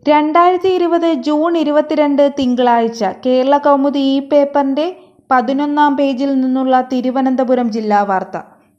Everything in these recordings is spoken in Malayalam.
രണ്ടായിരത്തി ഇരുപത് ജൂൺ ഇരുപത്തിരണ്ട് തിങ്കളാഴ്ച കേരള കൗമുദി ഈ പേപ്പറിന്റെ പതിനൊന്നാം പേജിൽ നിന്നുള്ള തിരുവനന്തപുരം ജില്ലാ വാർത്ത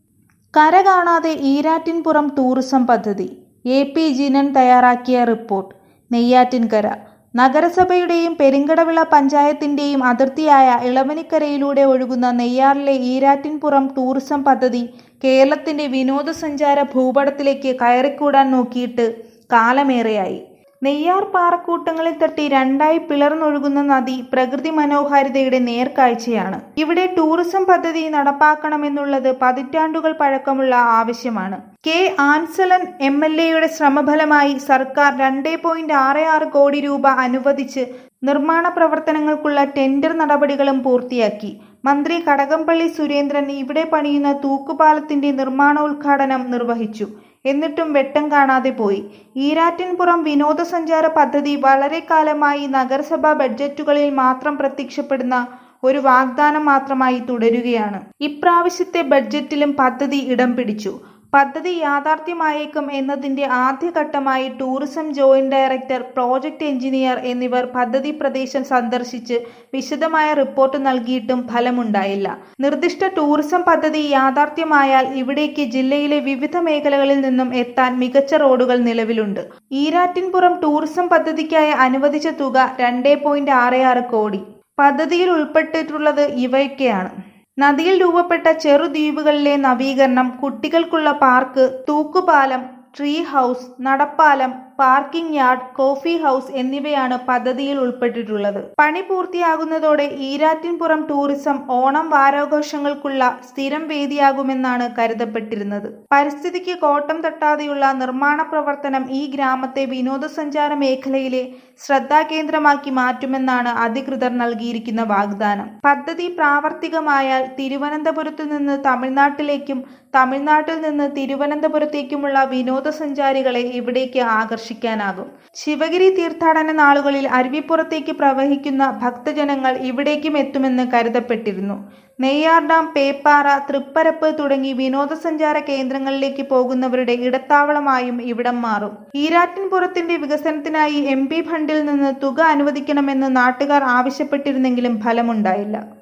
കര കാണാതെ ഈരാറ്റിൻപുറം ടൂറിസം പദ്ധതി എ പി ജിനൻ തയ്യാറാക്കിയ റിപ്പോർട്ട് നെയ്യാറ്റിൻകര നഗരസഭയുടെയും പെരിങ്കടവിള പഞ്ചായത്തിന്റെയും അതിർത്തിയായ ഇളവനിക്കരയിലൂടെ ഒഴുകുന്ന നെയ്യാറിലെ ഈരാറ്റിൻപുറം ടൂറിസം പദ്ധതി കേരളത്തിന്റെ വിനോദസഞ്ചാര ഭൂപടത്തിലേക്ക് കയറിക്കൂടാൻ നോക്കിയിട്ട് കാലമേറെയായി നെയ്യാർ പാറക്കൂട്ടങ്ങളിൽ തട്ടി രണ്ടായി പിളർന്നൊഴുകുന്ന നദി പ്രകൃതി മനോഹാരിതയുടെ നേർക്കാഴ്ചയാണ് ഇവിടെ ടൂറിസം പദ്ധതി നടപ്പാക്കണമെന്നുള്ളത് പതിറ്റാണ്ടുകൾ പഴക്കമുള്ള ആവശ്യമാണ് കെ ആൻസലൻ എം എൽ എയുടെ ശ്രമഫലമായി സർക്കാർ രണ്ടേ പോയിന്റ് ആറ് ആറ് കോടി രൂപ അനുവദിച്ച് നിർമ്മാണ പ്രവർത്തനങ്ങൾക്കുള്ള ടെൻഡർ നടപടികളും പൂർത്തിയാക്കി മന്ത്രി കടകംപള്ളി സുരേന്ദ്രൻ ഇവിടെ പണിയുന്ന തൂക്കുപാലത്തിന്റെ നിർമ്മാണോദ്ഘാടനം നിർവഹിച്ചു എന്നിട്ടും വെട്ടം കാണാതെ പോയി ഈരാറ്റിൻപുറം വിനോദസഞ്ചാര പദ്ധതി വളരെ കാലമായി നഗരസഭാ ബഡ്ജറ്റുകളിൽ മാത്രം പ്രത്യക്ഷപ്പെടുന്ന ഒരു വാഗ്ദാനം മാത്രമായി തുടരുകയാണ് ഇപ്രാവശ്യത്തെ ബഡ്ജറ്റിലും പദ്ധതി ഇടം പിടിച്ചു പദ്ധതി യാഥാർത്ഥ്യമായേക്കും എന്നതിന്റെ ആദ്യഘട്ടമായി tourism joint director project engineer എന്നിവർ പദ്ധതി പ്രദേശം സന്ദർശിച്ച് വിശദമായ റിപ്പോർട്ട് നൽകിയിട്ടും ഫലമുണ്ടായില്ല നിർദ്ദിഷ്ട ടൂറിസം പദ്ധതി യാഥാർത്ഥ്യമായാൽ ഇവിടേക്ക് ജില്ലയിലെ വിവിധ മേഖലകളിൽ നിന്നും എത്താൻ മികച്ച റോഡുകൾ നിലവിലുണ്ട് ഈരാറ്റിൻപുറം ടൂറിസം പദ്ധതിക്കായി അനുവദിച്ച തുക രണ്ടേ പോയിന്റ് ആറ് ആറ് കോടി പദ്ധതിയിൽ ഉൾപ്പെട്ടിട്ടുള്ളത് ഇവയൊക്കെയാണ് നദിയിൽ രൂപപ്പെട്ട ചെറുദ്വീപുകളിലെ നവീകരണം കുട്ടികൾക്കുള്ള പാർക്ക് തൂക്കുപാലം ട്രീ ഹൗസ് നടപ്പാലം പാർക്കിംഗ് യാർഡ് കോഫി ഹൗസ് എന്നിവയാണ് പദ്ധതിയിൽ ഉൾപ്പെട്ടിട്ടുള്ളത് പണി പൂർത്തിയാകുന്നതോടെ ഈരാറ്റിൻപുറം ടൂറിസം ഓണം വാരാഘോഷങ്ങൾക്കുള്ള സ്ഥിരം വേദിയാകുമെന്നാണ് കരുതപ്പെട്ടിരുന്നത് പരിസ്ഥിതിക്ക് കോട്ടം തട്ടാതെയുള്ള നിർമ്മാണ പ്രവർത്തനം ഈ ഗ്രാമത്തെ വിനോദസഞ്ചാര മേഖലയിലെ ശ്രദ്ധാകേന്ദ്രമാക്കി മാറ്റുമെന്നാണ് അധികൃതർ നൽകിയിരിക്കുന്ന വാഗ്ദാനം പദ്ധതി പ്രാവർത്തികമായാൽ തിരുവനന്തപുരത്തു നിന്ന് തമിഴ്നാട്ടിലേക്കും തമിഴ്നാട്ടിൽ നിന്ന് തിരുവനന്തപുരത്തേക്കുമുള്ള വിനോദസഞ്ചാരികളെ ഇവിടേക്ക് ആകർഷിക്കാനാകും ശിവഗിരി തീർത്ഥാടന നാളുകളിൽ അരുവിപ്പുറത്തേക്ക് പ്രവഹിക്കുന്ന ഭക്തജനങ്ങൾ ഇവിടേക്കും എത്തുമെന്ന് കരുതപ്പെട്ടിരുന്നു നെയ്യാർ ഡാം പേപ്പാറ തൃപ്പരപ്പ് തുടങ്ങി വിനോദസഞ്ചാര കേന്ദ്രങ്ങളിലേക്ക് പോകുന്നവരുടെ ഇടത്താവളമായും ഇവിടം മാറും ഈരാറ്റിൻപുറത്തിന്റെ വികസനത്തിനായി എം പി ഫണ്ടിൽ നിന്ന് തുക അനുവദിക്കണമെന്ന് നാട്ടുകാർ ആവശ്യപ്പെട്ടിരുന്നെങ്കിലും ഫലമുണ്ടായില്ല